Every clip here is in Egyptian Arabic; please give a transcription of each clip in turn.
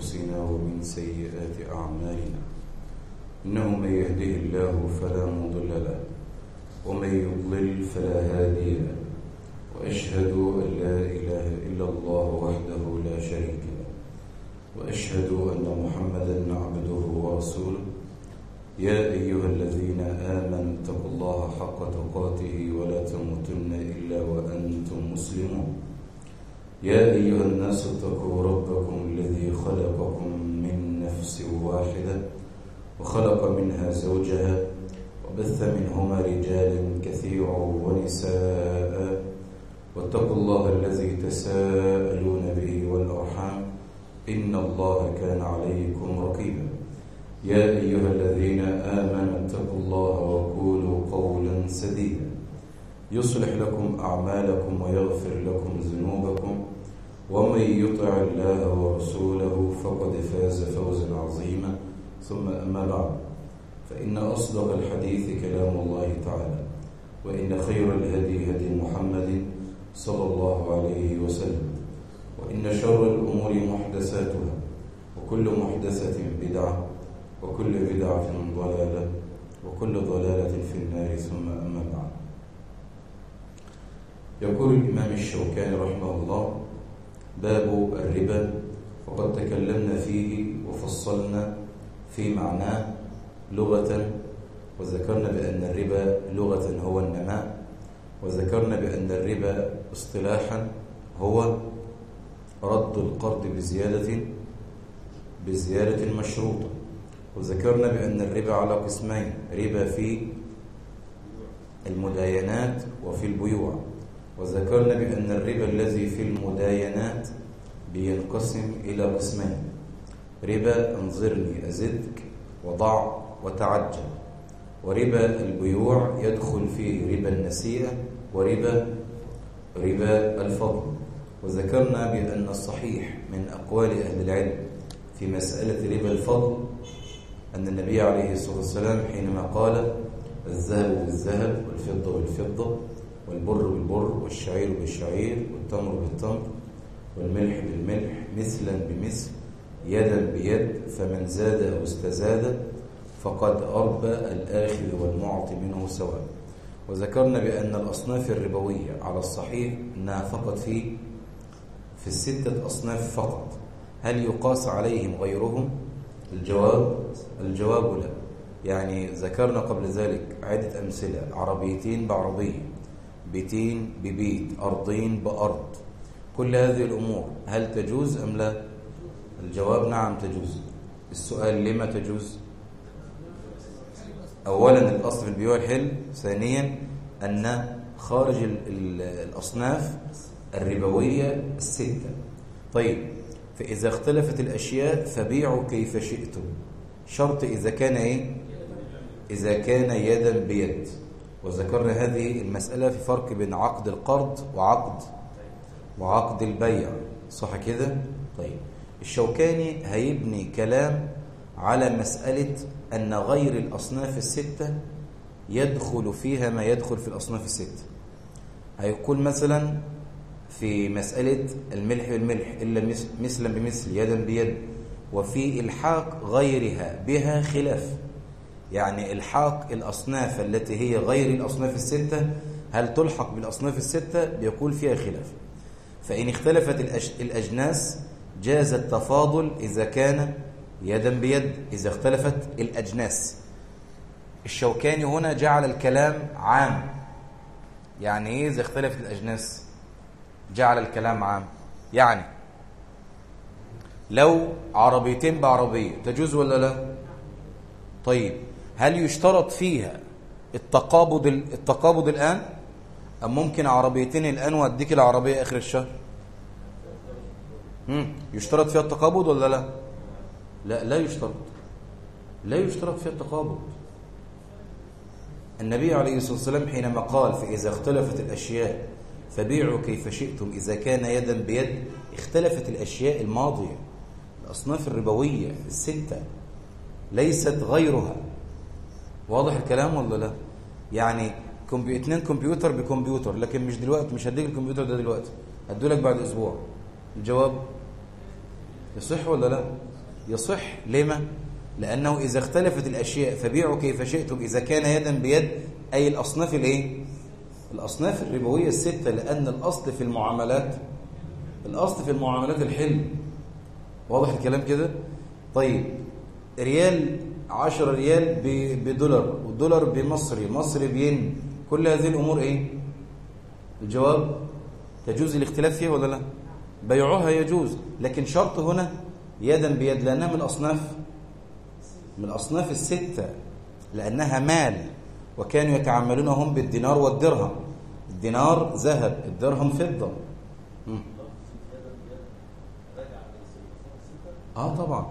أنفسنا ومن سيئات أعمالنا إنه من يهده الله فلا مضل له ومن يضلل فلا هادي له وأشهد أن لا إله إلا الله وحده لا شريك له وأشهد أن محمدا عبده ورسوله يا أيها الذين آمنوا اتقوا الله حق تقاته ولا تموتن إلا وأنتم مسلمون يا أيها الناس اتقوا ربكم الذي خلقكم من نفس واحدة وخلق منها زوجها وبث منهما رجالا كثيرا ونساء واتقوا الله الذي تساءلون به والأرحام إن الله كان عليكم رقيبا يا أيها الذين آمنوا اتقوا الله وقولوا قولا سديدا يصلح لكم أعمالكم ويغفر لكم ذنوبكم ومن يطع الله ورسوله فقد فاز فوزا عظيما ثم أما بعد فإن أصدق الحديث كلام الله تعالى وإن خير الهدي هدي محمد صلى الله عليه وسلم وإن شر الأمور محدثاتها وكل محدثة بدعة وكل بدعة ضلالة وكل ضلالة في النار ثم أما بعد يقول الإمام الشوكاني رحمه الله باب الربا وقد تكلمنا فيه وفصلنا في معناه لغة وذكرنا بأن الربا لغة هو النماء وذكرنا بأن الربا اصطلاحا هو رد القرض بزيادة بزيادة مشروطة وذكرنا بأن الربا على قسمين ربا في المداينات وفي البيوع وذكرنا بأن الربا الذي في المداينات بينقسم إلى قسمين ربا انظرني أزدك وضع وتعجل وربا البيوع يدخل فيه ربا النسيئة وربا ربا الفضل وذكرنا بأن الصحيح من أقوال أهل العلم في مسألة ربا الفضل أن النبي عليه الصلاة والسلام حينما قال الذهب بالذهب والفضة بالفضة والبر بالبر والشعير بالشعير والتمر بالتمر والملح بالملح مثلا بمثل يدا بيد فمن زاد أو استزاد فقد أربى الآخذ والمعطي منه سواء وذكرنا بأن الأصناف الربوية على الصحيح أنها فقط في في الستة أصناف فقط هل يقاس عليهم غيرهم الجواب الجواب لا يعني ذكرنا قبل ذلك عدة أمثلة عربيتين بعربية بيتين ببيت أرضين بأرض كل هذه الأمور هل تجوز أم لا الجواب نعم تجوز السؤال لما تجوز أولا الأصل في البيوع الحل ثانيا أن خارج الأصناف الربوية الستة طيب فإذا اختلفت الأشياء فبيعوا كيف شئتم شرط إذا كان إيه إذا كان يدا بيد وذكرنا هذه المسألة في فرق بين عقد القرض وعقد وعقد البيع صح كده طيب الشوكاني هيبني كلام على مسألة أن غير الأصناف الستة يدخل فيها ما يدخل في الأصناف الستة هيقول مثلا في مسألة الملح بالملح إلا مثلا بمثل يدا بيد وفي إلحاق غيرها بها خلاف يعني إلحاق الأصناف التي هي غير الأصناف الستة هل تلحق بالأصناف الستة بيقول فيها خلاف فإن اختلفت الأجناس جاز التفاضل إذا كان يدا بيد إذا اختلفت الأجناس الشوكاني هنا جعل الكلام عام يعني إيه إذا اختلفت الأجناس جعل الكلام عام يعني لو عربيتين بعربية تجوز ولا لا طيب هل يشترط فيها التقابض التقابض الآن أم ممكن عربيتين الآن وأديك العربية آخر الشهر مم. يشترط فيها التقابض ولا لا لا لا يشترط لا يشترط فيها التقابض النبي عليه الصلاة والسلام حينما قال فإذا اختلفت الأشياء فبيعوا كيف شئتم إذا كان يدا بيد اختلفت الأشياء الماضية الأصناف الربوية الستة ليست غيرها واضح الكلام ولا لا يعني كمبي... اتنين كمبيوتر بكمبيوتر لكن مش دلوقتي مش هديك الكمبيوتر ده دلوقتي هدولك بعد اسبوع الجواب يصح ولا لا يصح لما لأنه إذا اختلفت الأشياء فبيعوا كيف شئتم إذا كان يدا بيد أي الأصناف الإيه الأصناف الربوية الستة لأن الأصل في المعاملات الأصل في المعاملات الحلم واضح الكلام كده طيب ريال 10 ريال بدولار والدولار بمصري مصري بين كل هذه الأمور إيه الجواب تجوز الاختلاف فيها ولا لا بيعها يجوز لكن شرط هنا يدا بيد لأنها من الأصناف من الأصناف الستة لأنها مال وكانوا يتعاملون هم بالدينار والدرهم الدينار ذهب الدرهم فضة اه طبعا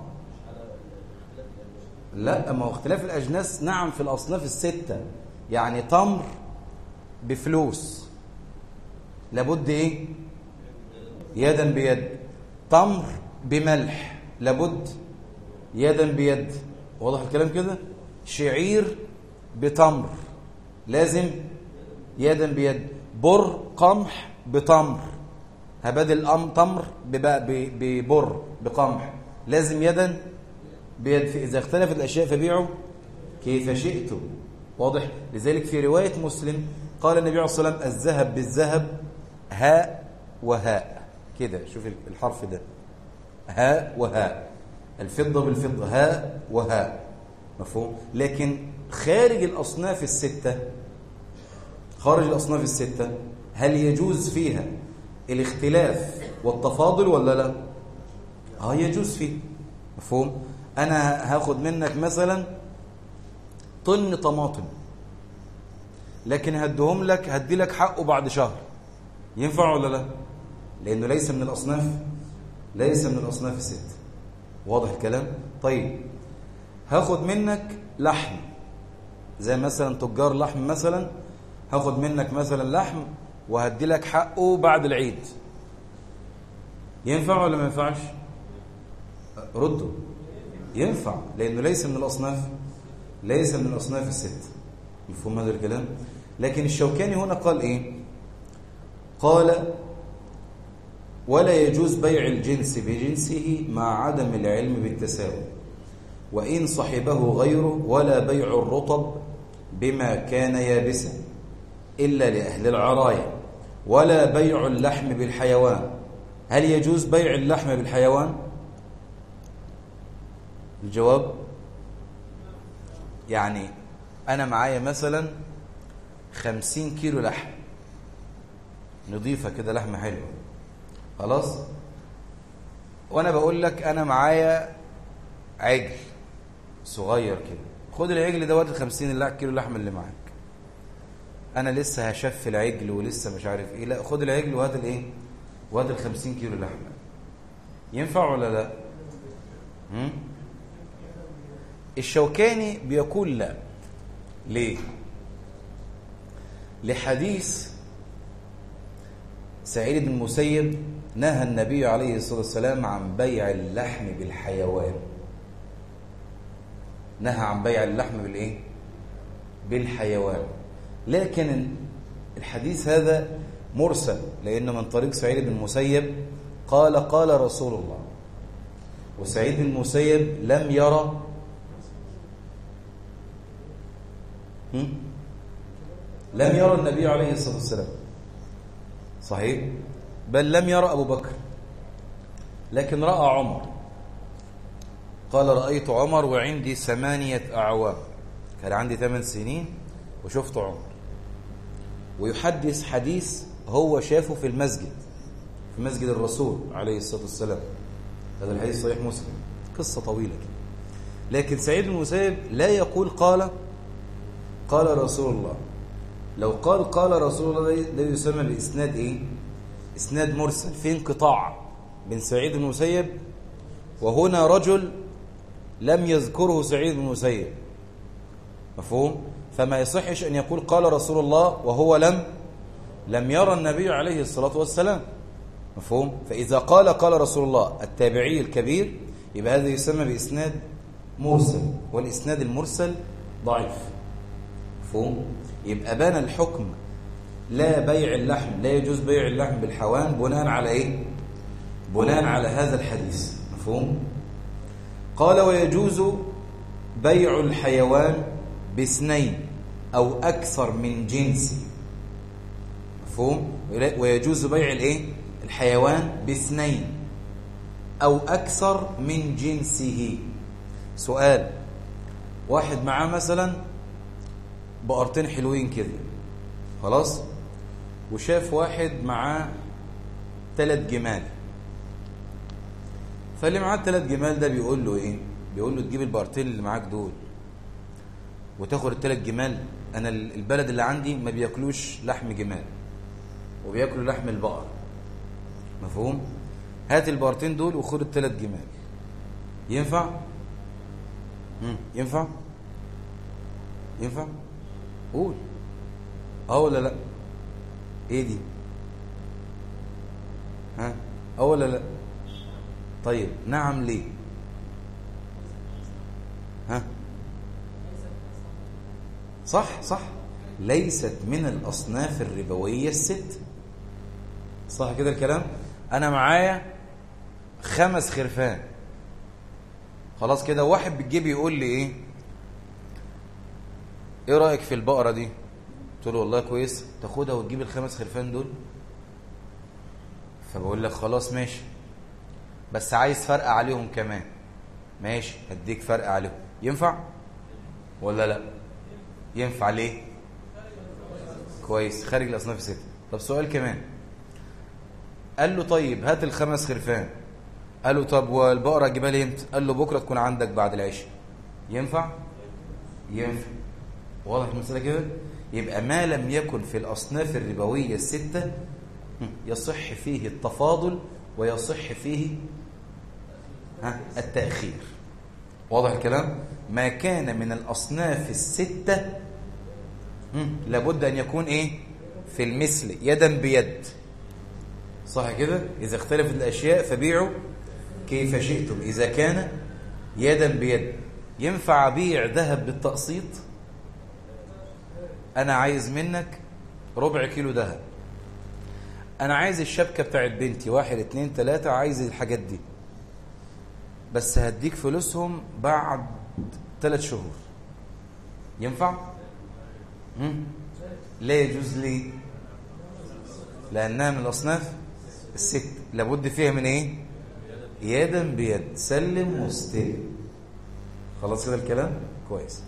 لا ما هو اختلاف الأجناس نعم في الأصناف الستة يعني تمر بفلوس لابد ايه يدا بيد تمر بملح لابد يدا بيد واضح الكلام كده شعير بتمر لازم يدا بيد بر قمح بتمر هبادل أم تمر ببر بقمح لازم يدا بيد إذا اختلفت الأشياء فبيعوا كيف شئتم واضح لذلك في رواية مسلم قال النبي عليه الصلاة والسلام الذهب بالذهب هاء وهاء كده شوف الحرف ده هاء وهاء الفضة بالفضة هاء وهاء مفهوم لكن خارج الأصناف الستة خارج الأصناف الستة هل يجوز فيها الاختلاف والتفاضل ولا لا اه يجوز فيه مفهوم انا هاخد منك مثلا طن طماطم لكن هديهم لك هدي لك حقه بعد شهر ينفع ولا لا لانه ليس من الاصناف ليس من الاصناف الست واضح الكلام طيب هاخد منك لحم زي مثلا تجار لحم مثلا هاخد منك مثلا لحم وهدي لك حقه بعد العيد ينفع ولا ما ينفعش رده ينفع لانه ليس من الاصناف ليس من الاصناف الست مفهوم هذا الكلام لكن الشوكاني هنا قال ايه قال ولا يجوز بيع الجنس بجنسه مع عدم العلم بالتساوي وإن صحبه غيره ولا بيع الرطب بما كان يابسا إلا لأهل العراية ولا بيع اللحم بالحيوان هل يجوز بيع اللحم بالحيوان الجواب يعني أنا معايا مثلا خمسين كيلو لحم نضيفة كده لحمة حلوة خلاص وأنا بقول لك أنا معايا عجل صغير كده خد العجل ده وقت الخمسين كيلو لحم اللي معاك أنا لسه هشف العجل ولسه مش عارف إيه لا خد العجل وهات الإيه وهات الخمسين كيلو لحمة ينفع ولا لا هم؟ الشوكاني بيقول لا ليه لحديث سعيد بن المسيب نهى النبي عليه الصلاة والسلام عن بيع اللحم بالحيوان نهى عن بيع اللحم بالايه بالحيوان لكن الحديث هذا مرسل لأنه من طريق سعيد بن المسيب قال قال رسول الله وسعيد بن المسيب لم يرى لم يرى النبي عليه الصلاة والسلام صحيح بل لم يرى أبو بكر لكن رأى عمر قال رأيت عمر وعندي ثمانية أعوام كان عندي ثمان سنين وشفت عمر ويحدث حديث هو شافه في المسجد في مسجد الرسول عليه الصلاة والسلام هذا الحديث صحيح مسلم قصة طويلة لكن سعيد بن المسيب لا يقول قال قال رسول الله لو قال قال رسول الله ده يسمى بإسناد إيه إسناد مرسل في انقطاع بين سعيد بن المسيب وهنا رجل لم يذكره سعيد بن المسيب مفهوم فما يصحش أن يقول قال رسول الله وهو لم لم يرى النبي عليه الصلاة والسلام مفهوم فإذا قال قال رسول الله التابعي الكبير يبقى هذا يسمى بإسناد مرسل والإسناد المرسل ضعيف مفهوم يبقى بان الحكم لا بيع اللحم لا يجوز بيع اللحم بالحوان بناء على ايه بناء على هذا الحديث مفهوم قال ويجوز بيع الحيوان باثنين أو أكثر من جنسه مفهوم ويجوز بيع الايه الحيوان باثنين أو أكثر من جنسه سؤال واحد معاه مثلا بقرتين حلوين كده خلاص وشاف واحد معاه ثلاث جمال فاللي معاه الثلاث جمال ده بيقول له ايه بيقول له تجيب البقرتين اللي معاك دول وتاخد الثلاث جمال انا البلد اللي عندي ما بياكلوش لحم جمال وبياكلوا لحم البقر مفهوم هات البقرتين دول وخد الثلاث جمال ينفع مم. ينفع ينفع قول اه ولا لا ايه دي ها اه ولا لا طيب نعم ليه ها صح صح ليست من الأصناف الربوية الست صح كده الكلام أنا معايا خمس خرفان خلاص كده واحد بالجيب يقول لي ايه ايه رأيك في البقرة دي قلت له والله كويس تاخدها وتجيب الخمس خرفان دول فبقول لك خلاص ماشي بس عايز فرق عليهم كمان ماشي هديك فرق عليهم ينفع ولا لا ينفع ليه كويس خارج الاصناف الستة طب سؤال كمان قال له طيب هات الخمس خرفان قال له طب والبقرة اجيبها لي امتى قال له بكرة تكون عندك بعد العشاء ينفع ينفع واضح المسألة كده يبقى ما لم يكن في الأصناف الربوية الستة يصح فيه التفاضل ويصح فيه ها التأخير واضح الكلام ما كان من الأصناف الستة لابد أن يكون إيه في المثل يدا بيد صح كده إذا اختلفت الأشياء فبيعوا كيف شئتم إذا كان يدا بيد ينفع بيع ذهب بالتقسيط أنا عايز منك ربع كيلو ذهب أنا عايز الشبكة بتاعت بنتي واحد اتنين تلاتة عايز الحاجات دي بس هديك فلوسهم بعد ثلاث شهور ينفع؟ مم؟ لا يجوز لي لأنها من الأصناف الست لابد فيها من إيه؟ يدا بيد سلم واستلم خلاص كده الكلام؟ كويس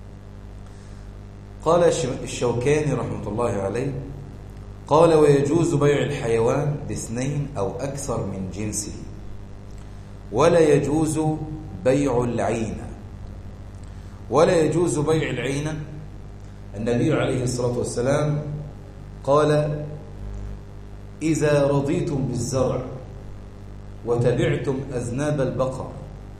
قال الشوكاني رحمة الله عليه قال ويجوز بيع الحيوان باثنين أو أكثر من جنسه ولا يجوز بيع العينة ولا يجوز بيع العينة النبي عليه الصلاة والسلام قال إذا رضيتم بالزرع وتبعتم أذناب البقر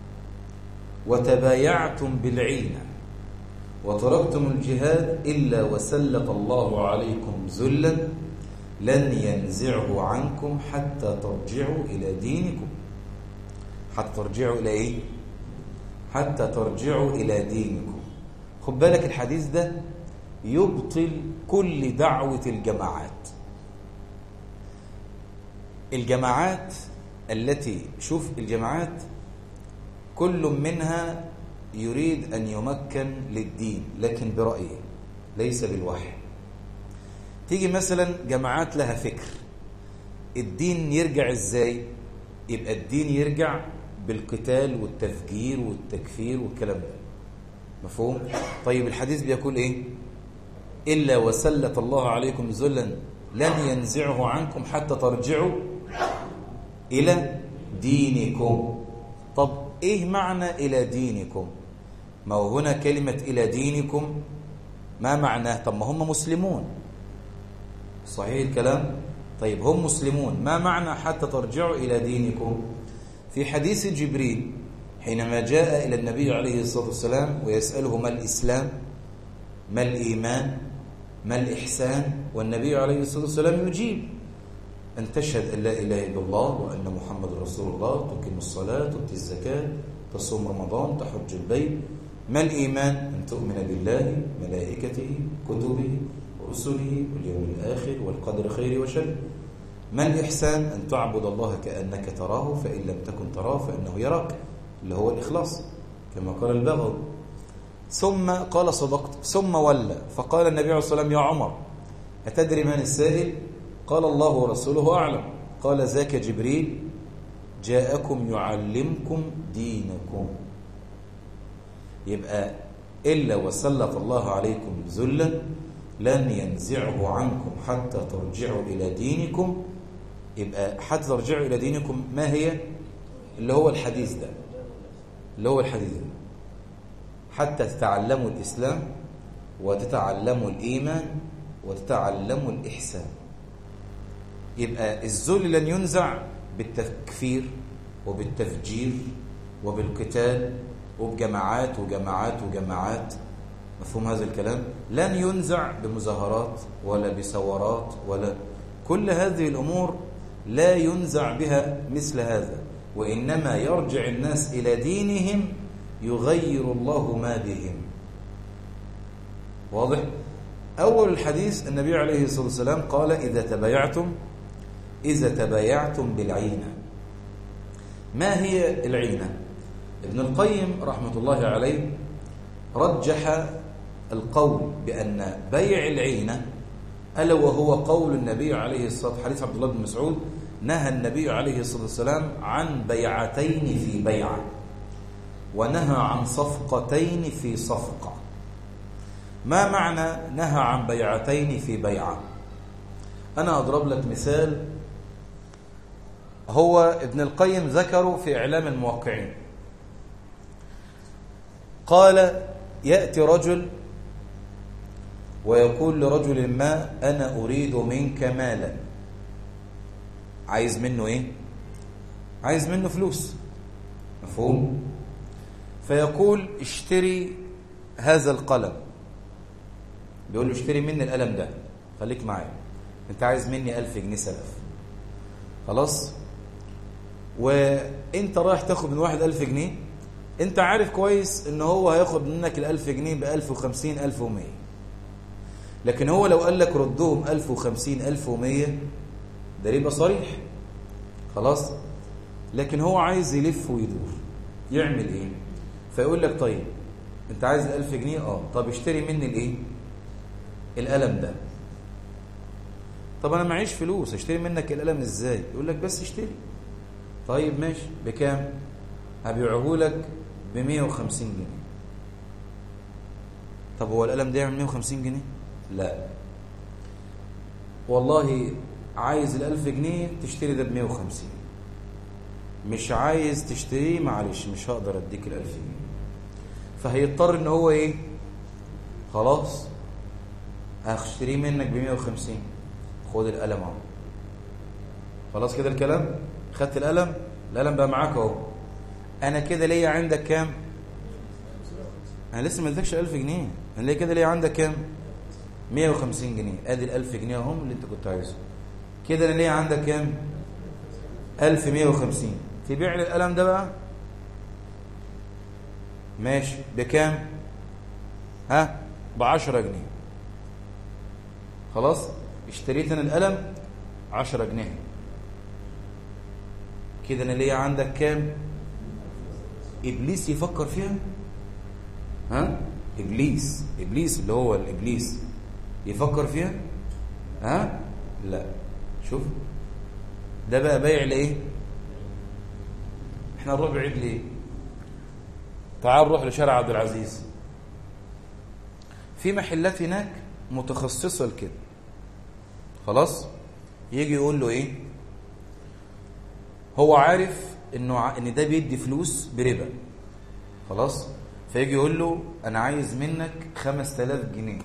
وتبايعتم بالعينة وتركتم الجهاد إلا وسلط الله عليكم ذلا لن ينزعه عنكم حتى ترجعوا إلى دينكم حتى ترجعوا إلى إيه؟ حتى ترجعوا إلى دينكم خد بالك الحديث ده يبطل كل دعوة الجماعات الجماعات التي شوف الجماعات كل منها يريد أن يمكن للدين لكن برأيه ليس بالوحي تيجي مثلا جماعات لها فكر الدين يرجع ازاي يبقى الدين يرجع بالقتال والتفجير والتكفير والكلام ده مفهوم طيب الحديث بيقول ايه إلا وسلط الله عليكم ذلا لن ينزعه عنكم حتى ترجعوا إلى دينكم طب إيه معنى إلى دينكم ما هو هنا كلمة إلى دينكم ما معناه طب ما هم مسلمون صحيح الكلام طيب هم مسلمون ما معنى حتى ترجعوا إلى دينكم في حديث جبريل حينما جاء إلى النبي عليه الصلاة والسلام ويسأله ما الإسلام ما الإيمان ما الإحسان والنبي عليه الصلاة والسلام يجيب أن تشهد أن لا إله إلا الله وأن محمد رسول الله تقيم الصلاة تؤتي الزكاة تصوم رمضان تحج البيت ما الإيمان أن تؤمن بالله ملائكته كتبه ورسله واليوم الآخر والقدر خير وشر ما الإحسان أن تعبد الله كأنك تراه فإن لم تكن تراه فإنه يراك اللي هو الإخلاص كما قال البغوي ثم قال صدقت ثم ولى فقال النبي عليه الصلاة والسلام يا عمر أتدري من السائل قال الله ورسوله أعلم قال ذاك جبريل جاءكم يعلمكم دينكم يبقى إلا وسلط الله عليكم ذلا لن ينزعه عنكم حتى ترجعوا إلى دينكم يبقى حتى ترجعوا إلى دينكم ما هي اللي هو الحديث ده اللي هو الحديث ده حتى تتعلموا الإسلام وتتعلموا الإيمان وتتعلموا الإحسان يبقى الذل لن ينزع بالتكفير وبالتفجير وبالقتال وبجماعات وجماعات وجماعات مفهوم هذا الكلام لن ينزع بمظاهرات ولا بثورات ولا كل هذه الأمور لا ينزع بها مثل هذا وإنما يرجع الناس إلى دينهم يغير الله ما بهم واضح؟ أول الحديث النبي عليه الصلاة والسلام قال إذا تبايعتم إذا تبايعتم بالعينة ما هي العينة؟ ابن القيم رحمة الله عليه رجح القول بأن بيع العينة ألا وهو قول النبي عليه الصلاة والسلام حديث عبد الله بن مسعود نهى النبي عليه الصلاة والسلام عن بيعتين في بيعة ونهى عن صفقتين في صفقة ما معنى نهى عن بيعتين في بيعة أنا أضرب لك مثال هو ابن القيم ذكره في إعلام الموقعين قال يأتي رجل ويقول لرجل ما أنا أريد منك مالا عايز منه إيه؟ عايز منه فلوس مفهوم؟ فيقول اشتري هذا القلم بيقول له اشتري مني القلم ده خليك معايا انت عايز مني ألف جنيه سلف خلاص وانت رايح تاخد من واحد ألف جنيه انت عارف كويس ان هو هياخد منك الألف جنيه بألف وخمسين ألف ومية لكن هو لو قال لك ردهم ألف وخمسين ألف ومية ده يبقى صريح خلاص لكن هو عايز يلف ويدور يعمل ايه فيقول لك طيب انت عايز الألف جنيه اه طب اشتري مني الايه القلم ده طب انا معيش فلوس اشتري منك القلم ازاي يقول لك بس اشتري طيب ماشي بكام هبيعه لك ب 150 جنيه طب هو القلم ده يعمل 150 جنيه لا والله عايز الألف جنيه تشتري ده ب 150 مش عايز تشتريه معلش مش هقدر اديك الألف جنيه فهيضطر ان هو ايه خلاص هشتريه منك ب 150 خد القلم اهو خلاص كده الكلام خدت القلم القلم بقى معاك اهو انا كده ليا عندك كام انا لسه ما اديتكش 1000 جنيه انا ليا كده ليا عندك كام 150 جنيه ادي ال 1000 جنيه اهم اللي انت كنت عايزه كده انا ليا عندك كام 1150 تبيع لي القلم ده بقى ماشي بكام ها ب 10 جنيه خلاص اشتريت انا القلم 10 جنيه كده انا ليا عندك كام ابليس يفكر فيها ها ابليس ابليس اللي هو الابليس يفكر فيها ها لا شوف ده بقى بيع لايه احنا نروح بعيد ليه تعال نروح لشارع عبد العزيز في محلات هناك متخصصه لكده خلاص يجي يقول له ايه هو عارف انه ع... ان ده بيدي فلوس بربا خلاص فيجي يقول له انا عايز منك 5000 جنيه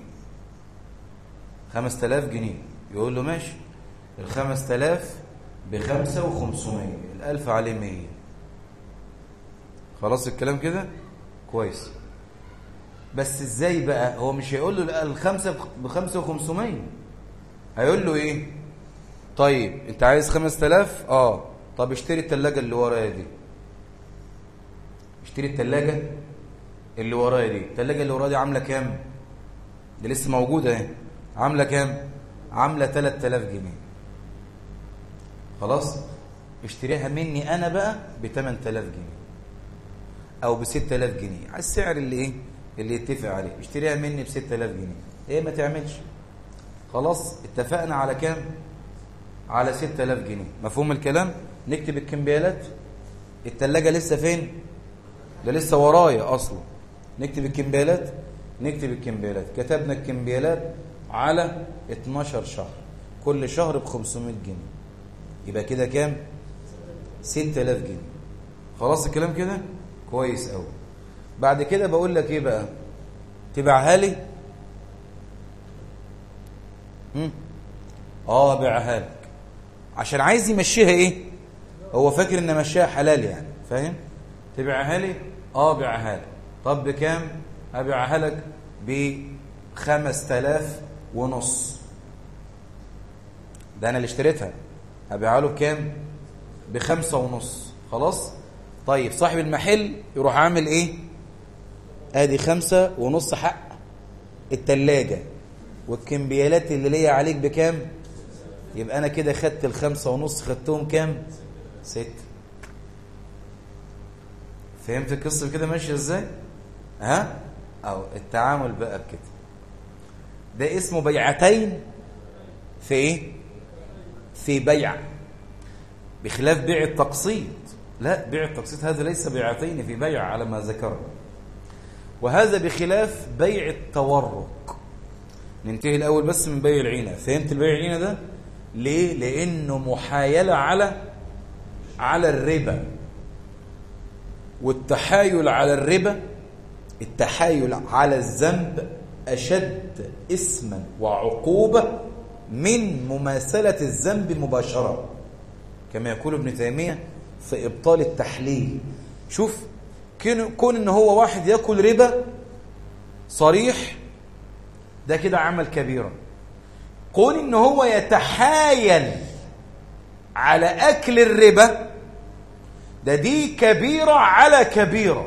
5000 جنيه يقول له ماشي ال 5000 ب 5500 ال1000 عليه 100 خلاص الكلام كده كويس بس ازاي بقى هو مش هيقول له الخمسة ب 5500 هيقول له ايه طيب انت عايز 5000 اه طب اشتري التلاجة اللي ورايا دي اشتري التلاجة اللي ورايا دي التلاجة اللي ورايا دي عاملة كام دي لسه موجودة اهي عاملة كام عاملة 3000 جنيه خلاص اشتريها مني انا بقى ب 8000 جنيه او ب 6000 جنيه على السعر اللي ايه اللي يتفق عليه اشتريها مني ب 6000 جنيه ايه ما تعملش خلاص اتفقنا على كام على 6000 جنيه مفهوم الكلام نكتب الكمبيالات التلاجة لسه فين ده لسه ورايا اصلا نكتب الكمبيالات نكتب الكمبيالات كتبنا الكمبيالات على 12 شهر كل شهر ب 500 جنيه يبقى كده كام 6000 جنيه خلاص الكلام كده كويس قوي بعد كده بقول لك ايه بقى تبيعها لي هم؟ اه بيعها لك عشان عايز يمشيها ايه هو فاكر ان مشيها حلال يعني فاهم تبيعها لي اه بيعها لك طب بكام ابيعها لك ب 5000 ونص ده انا اللي اشتريتها ابيعها له بكام بخمسة ونص خلاص طيب صاحب المحل يروح عامل ايه ادي خمسة ونص حق التلاجة والكمبيالات اللي ليا عليك بكام يبقى انا كده خدت الخمسة ونص خدتهم كام ست فهمت القصة كده ماشية ازاي ها او التعامل بقى بكده ده اسمه بيعتين في ايه في بيع بخلاف بيع التقسيط لا بيع التقسيط هذا ليس بيعتين في بيع على ما ذكرنا وهذا بخلاف بيع التورق ننتهي الأول بس من بيع العينة فهمت البيع العينة ده ليه لأنه محايلة على على الربا والتحايل على الربا التحايل على الذنب أشد اسما وعقوبة من مماثلة الذنب مباشرة كما يقول ابن تيمية في إبطال التحليل شوف كون ان هو واحد ياكل ربا صريح ده كده عمل كبيرا كون ان هو يتحايل على اكل الربا ده دي كبيرة على كبيرة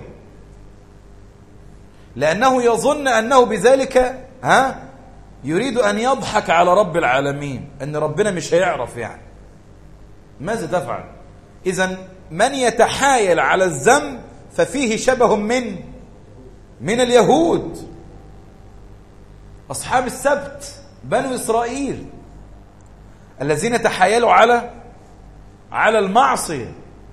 لأنه يظن أنه بذلك ها يريد أن يضحك على رب العالمين أن ربنا مش هيعرف يعني ماذا تفعل إذا من يتحايل على الذنب ففيه شبه من من اليهود أصحاب السبت بنو إسرائيل الذين تحايلوا على على المعصية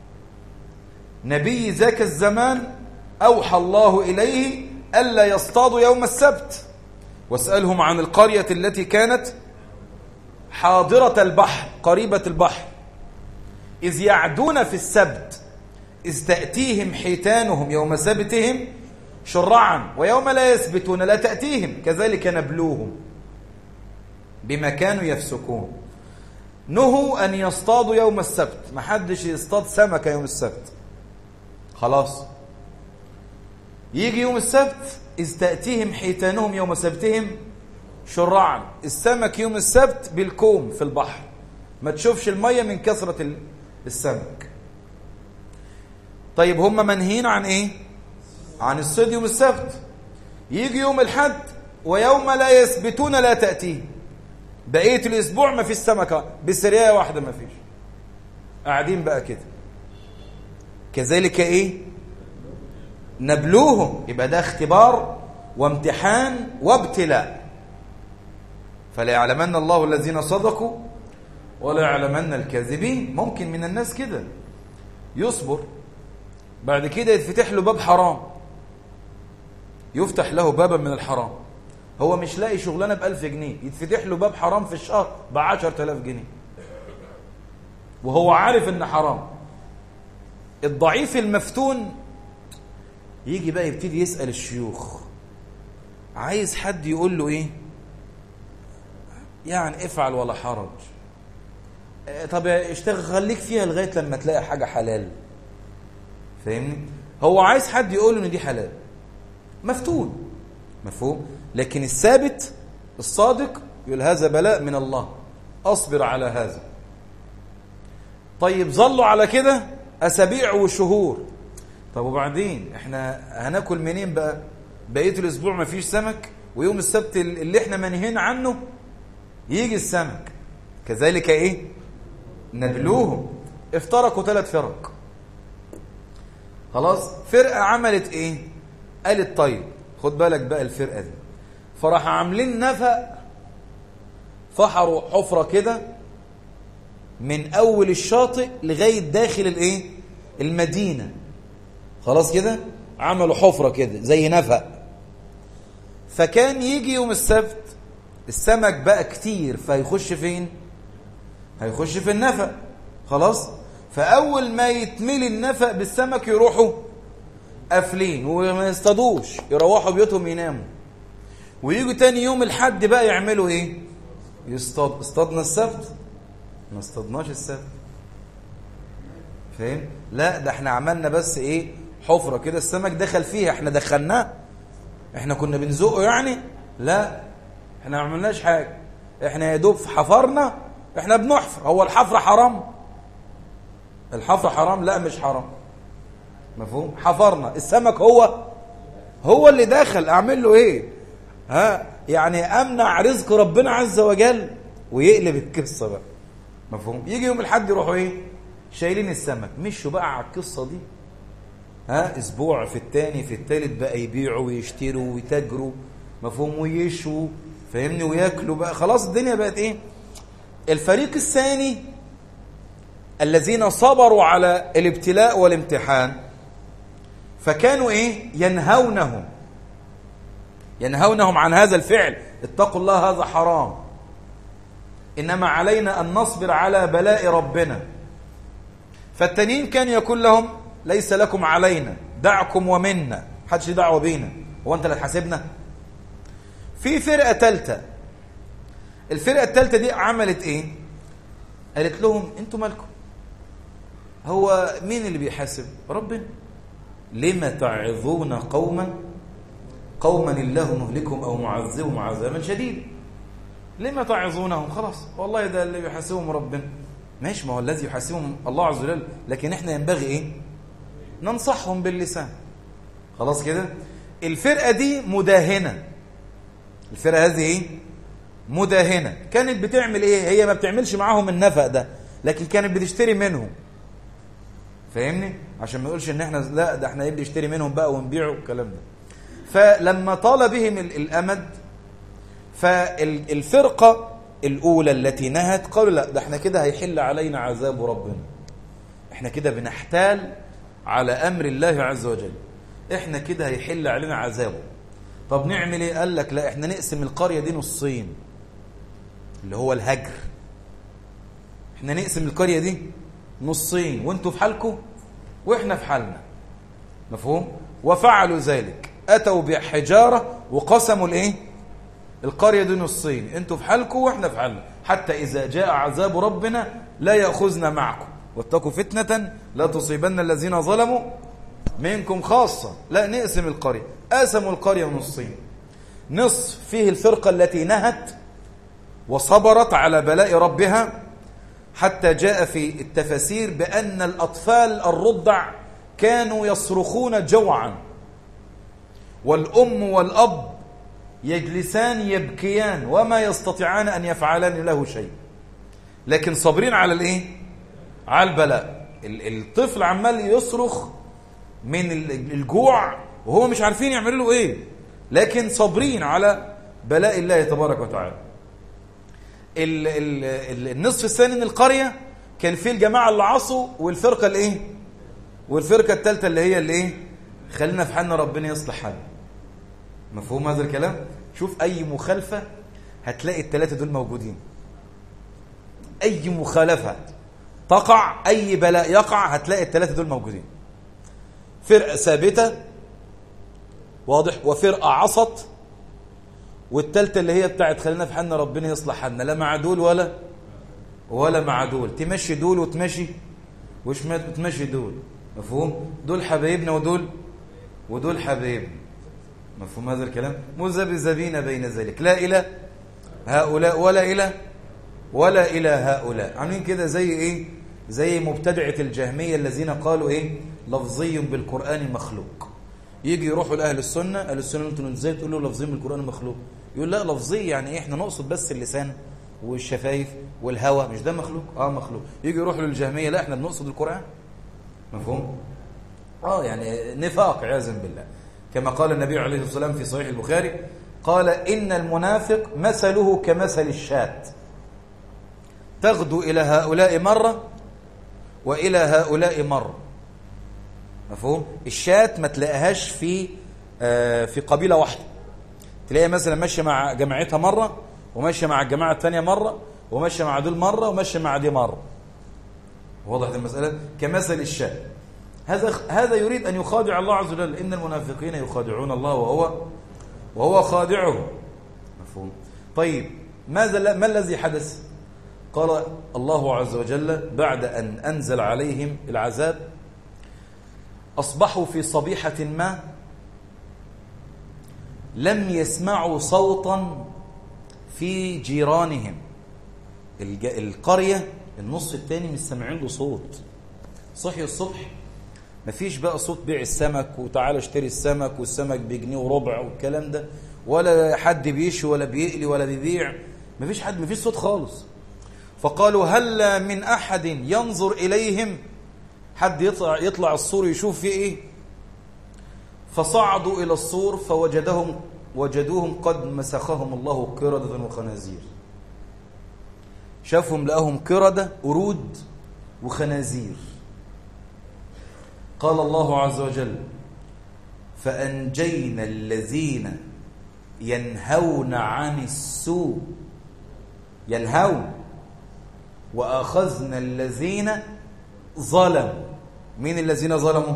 نبي ذاك الزمان أوحى الله إليه ألا يصطادوا يوم السبت واسألهم عن القرية التي كانت حاضرة البحر قريبة البحر إذ يعدون في السبت إذ تأتيهم حيتانهم يوم سبتهم شرعا ويوم لا يثبتون لا تأتيهم كذلك نبلوهم بما كانوا يفسكون نهوا أن يصطادوا يوم السبت ما حدش يصطاد سمكة يوم السبت خلاص يجي يوم السبت إذ تأتيهم حيتانهم يوم سبتهم شرعا السمك يوم السبت بالكوم في البحر ما تشوفش المية من كثرة السمك طيب هم منهين عن ايه عن الصيد يوم السبت يجي يوم الحد ويوم لا يثبتون لا تأتيه بقية الأسبوع ما فيش سمكة بسرية واحدة ما فيش قاعدين بقى كده كذلك ايه نبلوهم يبقى ده اختبار وامتحان وابتلاء فلا يعلمن الله الذين صدقوا ولا يعلمن الكاذبين ممكن من الناس كده يصبر بعد كده يتفتح له باب حرام يفتح له بابا من الحرام هو مش لاقي شغلانه ب 1000 جنيه يتفتح له باب حرام في الشهر ب 10000 جنيه وهو عارف ان حرام الضعيف المفتون يجي بقى يبتدي يسأل الشيوخ عايز حد يقول له ايه يعني افعل ولا حرج طب اشتغل خليك فيها لغايه لما تلاقي حاجه حلال فاهمني هو عايز حد يقول له ان دي حلال مفتون مفهوم لكن الثابت الصادق يقول هذا بلاء من الله اصبر على هذا طيب ظلوا على كده اسابيع وشهور طب وبعدين احنا هناكل منين بقى بقيه الاسبوع ما فيش سمك ويوم السبت اللي احنا منهين عنه يجي السمك كذلك ايه نبلوهم افترقوا ثلاث فرق خلاص فرقة عملت ايه قالت طيب خد بالك بقى الفرقة دي فراح عاملين نفق فحروا حفرة كده من اول الشاطئ لغاية داخل الايه المدينة خلاص كده عملوا حفرة كده زي نفق فكان يجي يوم السبت السمك بقى كتير فيخش فين هيخش في النفق خلاص فاول ما يتملي النفق بالسمك يروحوا قافلين وما يصطادوش يروحوا بيوتهم يناموا ويجوا تاني يوم الحد بقى يعملوا ايه يصطاد اصطادنا السبت ما اصطادناش السبت فاهم لا ده احنا عملنا بس ايه حفره كده السمك دخل فيها احنا دخلناه احنا كنا بنزقه يعني لا احنا ما عملناش حاجه احنا يا دوب حفرنا احنا بنحفر هو الحفر حرام الحفر حرام لا مش حرام مفهوم حفرنا السمك هو هو اللي دخل اعمل له ايه ها يعني امنع رزق ربنا عز وجل ويقلب القصه بقى مفهوم يجي يوم الحد يروحوا ايه شايلين السمك مشوا بقى على القصه دي ها اسبوع في الثاني في الثالث بقى يبيعوا ويشتروا ويتاجروا مفهوم ويشوا فاهمني وياكلوا بقى خلاص الدنيا بقت ايه الفريق الثاني الذين صبروا على الابتلاء والامتحان فكانوا ايه ينهونهم ينهونهم عن هذا الفعل اتقوا الله هذا حرام انما علينا ان نصبر على بلاء ربنا فالتانيين كان يقول لهم ليس لكم علينا دعكم ومنا حدش دعوه بينا هو انت اللي تحاسبنا في فرقه ثالثه الفرقه الثالثه دي عملت ايه قالت لهم انتوا مالكم هو مين اللي بيحاسب ربنا لما تعظون قوما قوما الله مهلكهم او معذبهم عذابا شديدا لما تعظونهم خلاص والله ده اللي يحاسبهم ربنا ماشي ما هو الذي يحاسبهم الله عز وجل لكن احنا ينبغي ايه ننصحهم باللسان خلاص كده الفرقه دي مداهنه الفرقه هذه ايه مداهنه كانت بتعمل ايه هي ما بتعملش معاهم النفق ده لكن كانت بتشتري منهم فاهمني عشان ما يقولش ان احنا لا ده احنا ايه بنشتري منهم بقى ونبيعه والكلام ده فلما طال بهم الامد فالفرقه الاولى التي نهت قالوا لا ده احنا كده هيحل علينا عذاب ربنا احنا كده بنحتال على امر الله عز وجل احنا كده هيحل علينا عذابه طب نعمل ايه قال لك لا احنا نقسم القريه دي نصين اللي هو الهجر احنا نقسم القريه دي نصين وانتوا في حالكم واحنا في حالنا مفهوم وفعلوا ذلك اتوا بحجاره وقسموا الايه القريه دي نصين انتوا في حالكم واحنا في حالنا حتى اذا جاء عذاب ربنا لا ياخذنا معكم واتقوا فتنه لا تصيبن الذين ظلموا منكم خاصه لا نقسم القريه قسموا القريه نصين نصف فيه الفرقه التي نهت وصبرت على بلاء ربها حتى جاء في التفاسير بأن الأطفال الرضع كانوا يصرخون جوعا والأم والأب يجلسان يبكيان وما يستطيعان أن يفعلان له شيء لكن صابرين على الإيه؟ على البلاء الطفل عمال يصرخ من الجوع وهو مش عارفين يعملوا له إيه لكن صابرين على بلاء الله تبارك وتعالى ال ال النصف الثاني من القرية كان فيه الجماعة اللي عصوا والفرقة الايه والفرقة الثالثة اللي هي اللي ايه خلينا في حالنا ربنا يصلح حالنا مفهوم هذا الكلام شوف اي مخالفة هتلاقي الثلاثة دول موجودين اي مخالفة تقع اي بلاء يقع هتلاقي الثلاثة دول موجودين فرقة ثابتة واضح وفرقة عصت والتالتة اللي هي بتاعت خلينا في حالنا ربنا يصلح حالنا لا مع دول ولا ولا مع دول تمشي دول وتمشي وش ما تمشي دول مفهوم دول حبايبنا ودول ودول حبايبنا مفهوم هذا الكلام مذبذبين بين ذلك لا إلى هؤلاء ولا إلى ولا إلى هؤلاء عاملين كده زي إيه زي مبتدعة الجهمية الذين قالوا إيه لفظي بالقرآن مخلوق يجي يروحوا لأهل السنة أهل السنة أنتوا ازاي تقولوا لفظي بالقرآن مخلوق يقول لا لفظي يعني إيه إحنا نقصد بس اللسان والشفايف والهواء مش ده مخلوق اه مخلوق يجي يروح للجهميه لا احنا بنقصد القران مفهوم اه يعني نفاق عياذا بالله كما قال النبي عليه الصلاه والسلام في صحيح البخاري قال ان المنافق مثله كمثل الشاة تغدو الى هؤلاء مره والى هؤلاء مره مفهوم الشاة ما تلاقيهاش في آه في قبيله واحده تلاقيها مثلا ماشيه مع جماعتها مره وماشيه مع الجماعه الثانيه مره وماشيه مع دول مره وماشيه مع دي مره وضحت المساله كمثل الشاة هذا هذا يريد ان يخادع الله عز وجل ان المنافقين يخادعون الله وهو وهو خادعهم مفهوم طيب ماذا ما الذي حدث قال الله عز وجل بعد ان انزل عليهم العذاب اصبحوا في صبيحه ما لم يسمعوا صوتا في جيرانهم القرية النص الثاني مش سامعين له صوت صحي الصبح مفيش بقى صوت بيع السمك وتعالى اشتري السمك والسمك بجنيه وربع والكلام ده ولا حد بيشي ولا بيقلي ولا بيبيع مفيش حد مفيش صوت خالص فقالوا هل من أحد ينظر إليهم حد يطلع, يطلع السور يشوف فيه إيه فصعدوا إلى السور فوجدهم وجدوهم قد مسخهم الله قردة وخنازير شافهم لقاهم قردة قرود وخنازير قال الله عز وجل فأنجينا الذين ينهون عن السوء ينهون وأخذنا الذين ظلموا مين الذين ظلموا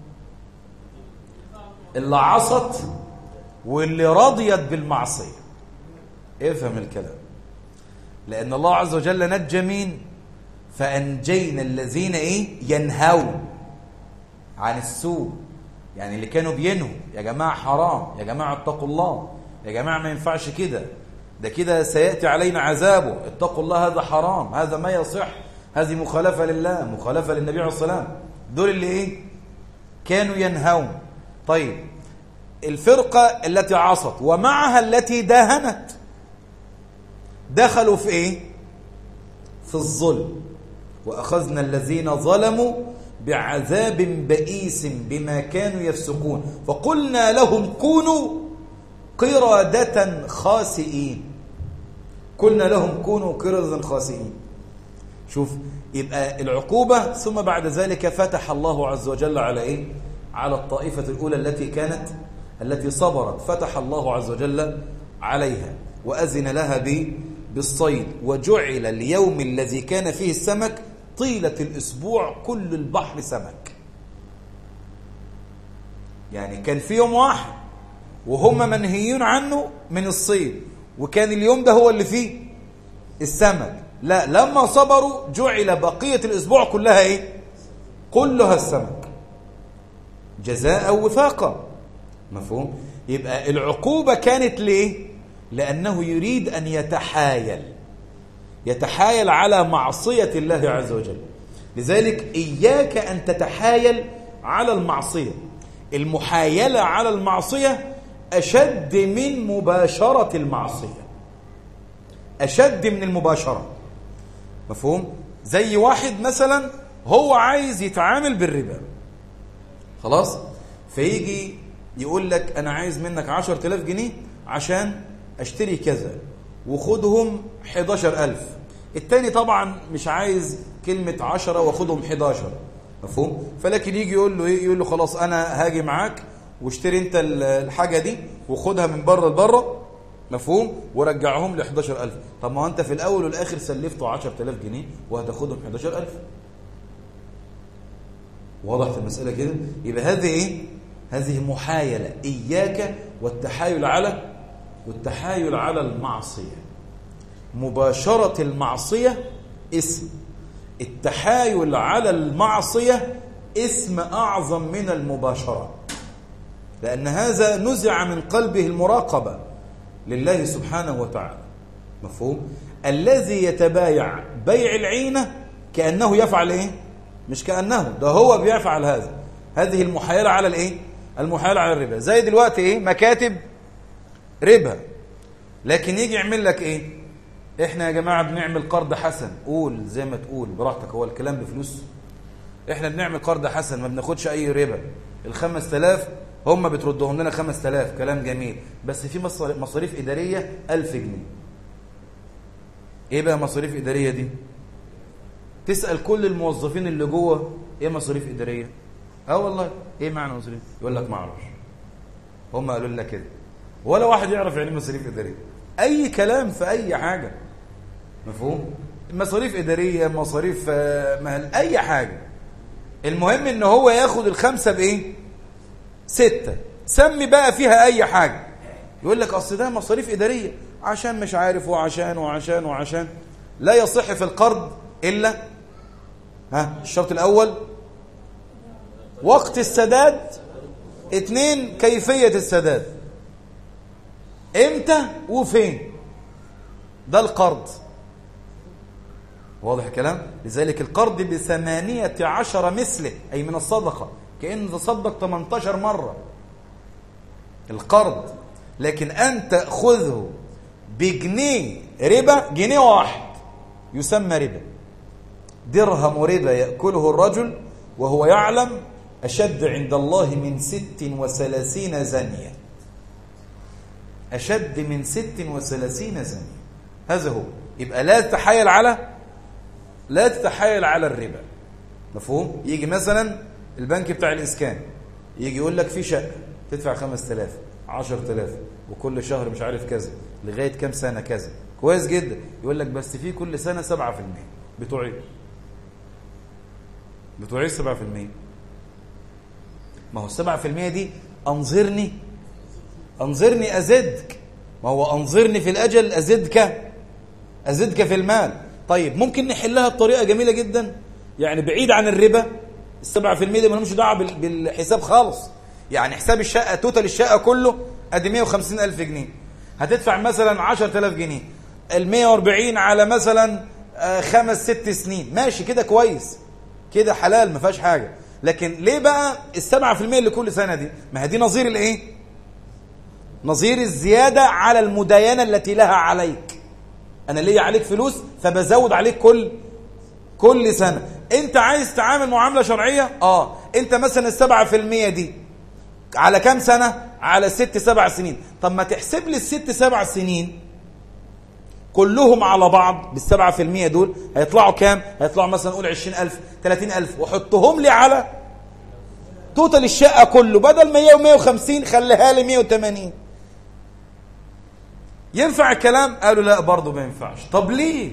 اللي عصت واللي رضيت بالمعصية افهم الكلام لأن الله عز وجل نجى مين فأنجينا الذين إيه ينهون عن السوء يعني اللي كانوا بينهوا يا جماعة حرام يا جماعة اتقوا الله يا جماعة ما ينفعش كده ده كده سيأتي علينا عذابه اتقوا الله هذا حرام هذا ما يصح هذه مخالفة لله مخالفة للنبي عليه الصلاة والسلام دول اللي ايه كانوا ينهون طيب الفرقة التي عصت ومعها التي داهنت دخلوا في ايه في الظلم وأخذنا الذين ظلموا بعذاب بئيس بما كانوا يفسقون فقلنا لهم كونوا قردة خاسئين قلنا لهم كونوا قردة خاسئين شوف يبقى العقوبة ثم بعد ذلك فتح الله عز وجل على إيه؟ على الطائفة الأولى التي كانت التي صبرت فتح الله عز وجل عليها وأذن لها بالصيد وجعل اليوم الذي كان فيه السمك طيلة الأسبوع كل البحر سمك يعني كان في يوم واحد وهم منهيون عنه من الصيد وكان اليوم ده هو اللي فيه السمك لا لما صبروا جعل بقية الأسبوع كلها إيه كلها السمك جزاء وفاقا مفهوم يبقى العقوبة كانت ليه لأنه يريد أن يتحايل يتحايل على معصية الله عز وجل لذلك إياك أن تتحايل على المعصية المحايلة على المعصية أشد من مباشرة المعصية أشد من المباشرة مفهوم؟ زي واحد مثلا هو عايز يتعامل بالربا خلاص؟ فيجي يقول لك أنا عايز منك عشر تلاف جنيه عشان أشتري كذا وخدهم 11000 التاني طبعا مش عايز كلمة 10 واخدهم 11 مفهوم فلكن يجي يقول له ايه يقول له خلاص انا هاجي معاك واشتري انت الحاجة دي وخدها من بره لبره مفهوم ورجعهم ل 11000 طب ما انت في الاول والاخر سلفته 10000 جنيه وهتاخدهم 11000 وضحت المسألة كده يبقى هذه ايه هذه محايلة إياك والتحايل على والتحايل على المعصية مباشرة المعصية اسم التحايل على المعصية اسم أعظم من المباشرة لأن هذا نزع من قلبه المراقبة لله سبحانه وتعالى مفهوم الذي يتبايع بيع العينة كأنه يفعل إيه مش كأنه ده هو بيفعل هذا هذه المحايلة على الإيه المحايلة على الربا زي دلوقتي إيه مكاتب ربا لكن يجي يعمل لك إيه احنا يا جماعة بنعمل قرض حسن قول زي ما تقول براحتك هو الكلام بفلوس احنا بنعمل قرض حسن ما بناخدش اي ربا الخمس تلاف هم بتردهم لنا خمس تلاف كلام جميل بس في مصار- مصاريف إدارية ألف جنيه ايه بقى مصاريف إدارية دي تسأل كل الموظفين اللي جوه ايه مصاريف إدارية اه والله ايه معنى مصاريف يقول لك ما اعرفش هم قالوا لنا كده ولا واحد يعرف يعني إيه مصاريف إدارية أي كلام في أي حاجة مفهوم مصاريف إدارية مصاريف آه، مهل أي حاجة المهم إن هو ياخد الخمسة بإيه ستة سمي بقى فيها أي حاجة يقول لك أصل ده مصاريف إدارية عشان مش عارف وعشان وعشان وعشان لا يصح في القرض إلا ها الشرط الأول وقت السداد اتنين كيفية السداد امتى وفين ده القرض واضح الكلام لذلك القرض بثمانية عشر مثله أي من الصدقة كأن تصدق 18 مرة القرض لكن أن تأخذه بجنيه ربا جنيه واحد يسمى ربا درهم ربا يأكله الرجل وهو يعلم أشد عند الله من ست وثلاثين زانية أشد من ست وثلاثين زانية هذا هو يبقى لا تتحايل على لا تتحايل على الربا مفهوم يجي مثلا البنك بتاع الإسكان يجي يقول لك في شقة تدفع 5000 10000 وكل شهر مش عارف كذا لغاية كام سنة كذا كويس جدا يقول لك بس في كل سنة 7% بتوع ايه بتوع ايه 7% ما هو 7% دي انظرني انظرني ازدك ما هو انظرني في الاجل ازدك ازدك في المال طيب ممكن نحلها بطريقه جميله جدا يعني بعيد عن الربا السبعة في المية دي مالهمش دعوه بال- بالحساب خالص يعني حساب الشقه توتال الشقه كله ادي 150 الف جنيه هتدفع مثلا 10000 جنيه ال 140 على مثلا آه، خمس ست سنين ماشي كده كويس كده حلال ما فيهاش حاجه لكن ليه بقى السبعة في المية اللي كل سنه دي ما هي دي نظير الايه نظير الزياده على المداينه التي لها عليك انا ليا عليك فلوس فبزود عليك كل كل سنه انت عايز تعامل معامله شرعيه اه انت مثلا السبعة في المية دي على كام سنه على ست سبع سنين طب ما تحسب لي الست سبع سنين كلهم على بعض بالسبعة في المية دول هيطلعوا كام هيطلعوا مثلا نقول عشرين ألف تلاتين ألف وحطهم لي على توتال الشقة كله بدل مية ومية وخمسين خليها لي مية وتمانين ينفع الكلام قالوا لا برضه ما ينفعش طب ليه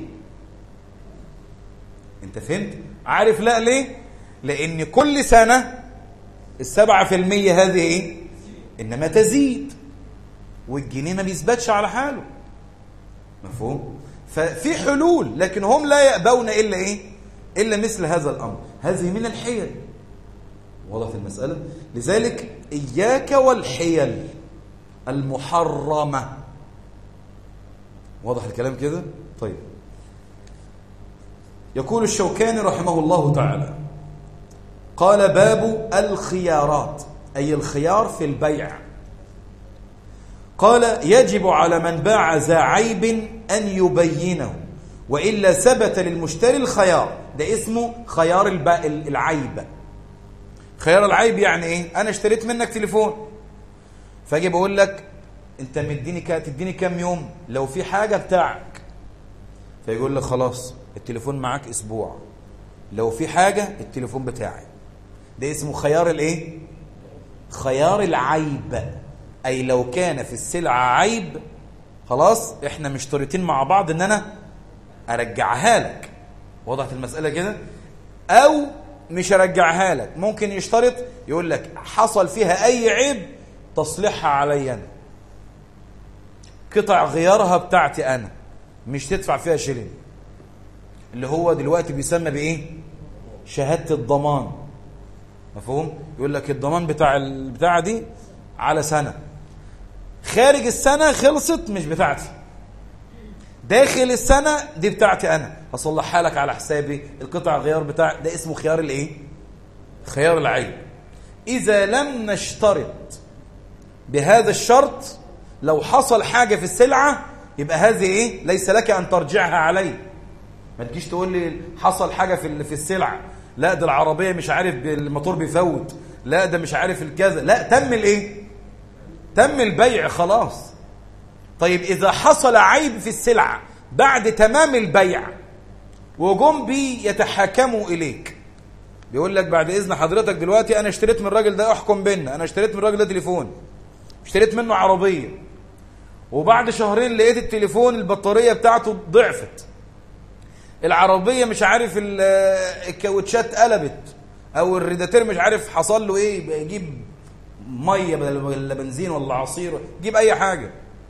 انت فهمت عارف لا ليه لان كل سنة السبعة في المية هذه ايه انما تزيد والجنيه ما بيثبتش على حاله مفهوم ففي حلول لكن هم لا يأبون إلا إيه إلا مثل هذا الأمر هذه من الحيل وضحت المسألة لذلك إياك والحيل المحرمة واضح الكلام كده طيب يقول الشوكاني رحمه الله تعالى قال باب الخيارات أي الخيار في البيع قال يجب على من باع ذا عيب أن يبينه وإلا ثبت للمشتري الخيار ده اسمه خيار الب... العيب خيار العيب يعني ايه انا اشتريت منك تليفون فاجي بقول لك انت مديني ك... تديني كام يوم لو في حاجه بتاعك فيقول لك خلاص التليفون معاك اسبوع لو في حاجه التليفون بتاعي ده اسمه خيار الايه خيار العيب اي لو كان في السلعه عيب خلاص احنا مشترطين مع بعض ان انا ارجعها لك وضحت المساله كده او مش ارجعها لك ممكن يشترط يقول لك حصل فيها اي عيب تصليحها علي انا قطع غيارها بتاعتي انا مش تدفع فيها شيلين اللي هو دلوقتي بيسمى بايه شهاده الضمان مفهوم يقول لك الضمان بتاع البتاعه دي على سنه خارج السنه خلصت مش بتاعتي داخل السنه دي بتاعتي انا هصلحها لك على حسابي القطع غيار بتاع ده اسمه خيار الايه خيار العيب اذا لم نشترط بهذا الشرط لو حصل حاجه في السلعه يبقى هذه ايه ليس لك ان ترجعها عليه ما تجيش تقول لي حصل حاجه في في السلع لا ده العربيه مش عارف الموتور بيفوت لا ده مش عارف الكذا لا تم الايه تم البيع خلاص طيب اذا حصل عيب في السلعه بعد تمام البيع وجم بي يتحاكموا اليك بيقول لك بعد اذن حضرتك دلوقتي انا اشتريت من الراجل ده احكم بينا انا اشتريت من الراجل ده تليفون اشتريت منه عربيه وبعد شهرين لقيت التليفون البطاريه بتاعته ضعفت العربيه مش عارف الكاوتشات قلبت او الريداتير مش عارف حصل له ايه يجيب ميه ولا بنزين ولا عصير يجيب اي حاجه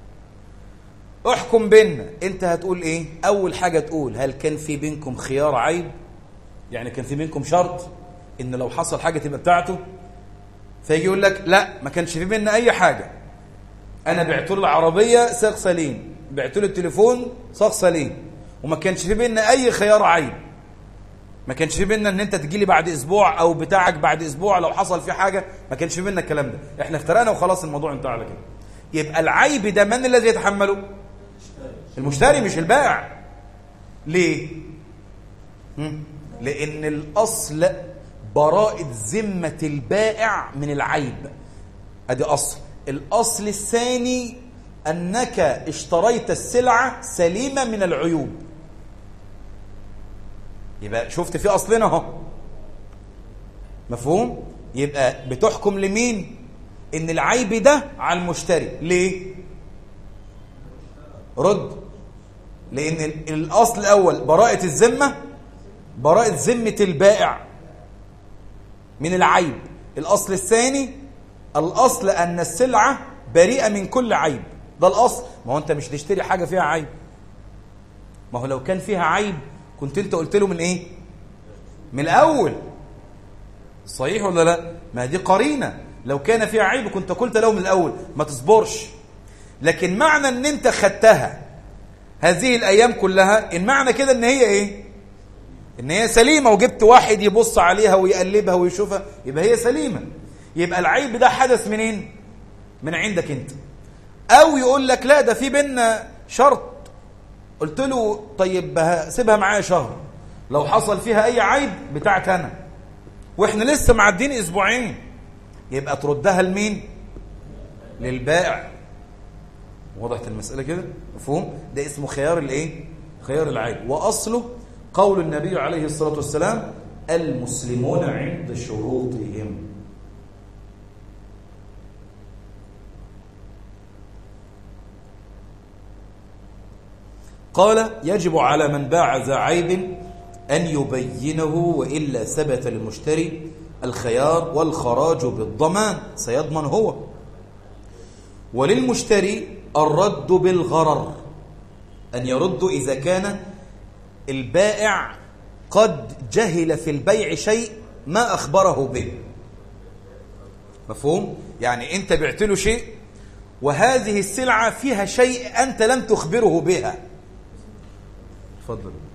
احكم بينا انت هتقول ايه اول حاجه تقول هل كان في بينكم خيار عيب يعني كان في بينكم شرط ان لو حصل حاجه تبقى بتاعته فيجي يقول لك لا ما كانش في بيننا اي حاجه انا بعت له العربيه ساق سليم بعت له التليفون ساق سليم وما كانش في بيننا اي خيار عيب ما كانش في بيننا ان انت تجي لي بعد اسبوع او بتاعك بعد اسبوع لو حصل في حاجه ما كانش في بيننا الكلام ده احنا افترقنا وخلاص الموضوع انتهى على كده يبقى العيب ده من الذي يتحمله المشتري مش البائع ليه هم؟ لان الاصل براءه ذمه البائع من العيب ادي اصل الاصل الثاني انك اشتريت السلعه سليمه من العيوب يبقى شفت في اصلنا اهو مفهوم يبقى بتحكم لمين ان العيب ده على المشتري ليه رد لان الاصل الاول براءه الذمه براءه ذمه البائع من العيب الاصل الثاني الاصل ان السلعه بريئه من كل عيب ده الاصل ما هو انت مش تشتري حاجه فيها عيب ما هو لو كان فيها عيب كنت انت قلت له من ايه من الاول صحيح ولا لا ما دي قرينه لو كان فيها عيب كنت قلت له من الاول ما تصبرش لكن معنى ان انت خدتها هذه الايام كلها ان معنى كده ان هي ايه ان هي سليمه وجبت واحد يبص عليها ويقلبها ويشوفها يبقى هي سليمه يبقى العيب ده حدث منين من عندك انت او يقول لك لا ده في بينا شرط قلت له طيب سيبها معايا شهر لو حصل فيها اي عيب بتاعك انا واحنا لسه معدين اسبوعين يبقى تردها لمين للبائع وضحت المسألة كده مفهوم ده اسمه خيار الايه خيار العيب واصله قول النبي عليه الصلاة والسلام المسلمون عند شروطهم قال يجب على من باع ذا عيب أن يبينه وإلا ثبت للمشتري الخيار والخراج بالضمان سيضمن هو وللمشتري الرد بالغرر أن يرد إذا كان البائع قد جهل في البيع شيء ما أخبره به مفهوم؟ يعني أنت بعت له شيء وهذه السلعة فيها شيء أنت لم تخبره بها تفضل